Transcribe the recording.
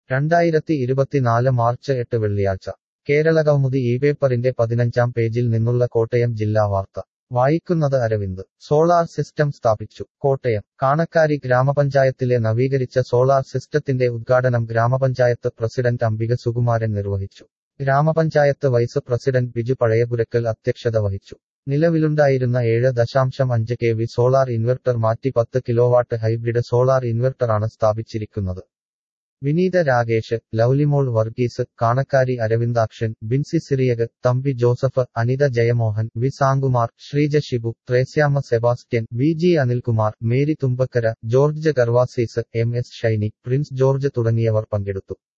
രണ്ടായിരത്തി ഇരുപത്തിനാല് മാർച്ച് എട്ട് വെള്ളിയാഴ്ച കേരളകൗമുദി ഈ പേപ്പറിന്റെ പതിനഞ്ചാം പേജിൽ നിന്നുള്ള കോട്ടയം ജില്ലാ വാർത്ത വായിക്കുന്നത് അരവിന്ദ് സോളാർ സിസ്റ്റം സ്ഥാപിച്ചു കോട്ടയം കാണക്കാരി ഗ്രാമപഞ്ചായത്തിലെ നവീകരിച്ച സോളാർ സിസ്റ്റത്തിന്റെ ഉദ്ഘാടനം ഗ്രാമപഞ്ചായത്ത് പ്രസിഡന്റ് അംബിക സുകുമാരൻ നിർവഹിച്ചു ഗ്രാമപഞ്ചായത്ത് വൈസ് പ്രസിഡന്റ് ബിജു പഴയപുരക്കൽ അധ്യക്ഷത വഹിച്ചു നിലവിലുണ്ടായിരുന്ന ഏഴ് ദശാംശം അഞ്ച് കെ വി സോളാർ ഇൻവെർട്ടർ മാറ്റി പത്ത് കിലോവാട്ട് ഹൈബ്രിഡ് സോളാർ ഇൻവെർട്ടറാണ് സ്ഥാപിച്ചിരിക്കുന്നത് Vineetha Rakesh Lovelymol Varghese Kanakkari Aravindakshan Binsy Cyriac Thampi Joseph Anitha Jayamohan V Sankumar Sreeja Shibu Thresiamma Sebastian V G Anilkumar Mary Thumbakkara George Gervasis M S Shiny Prince George തുടങ്ങിയവർ പങ്കെടുത്തു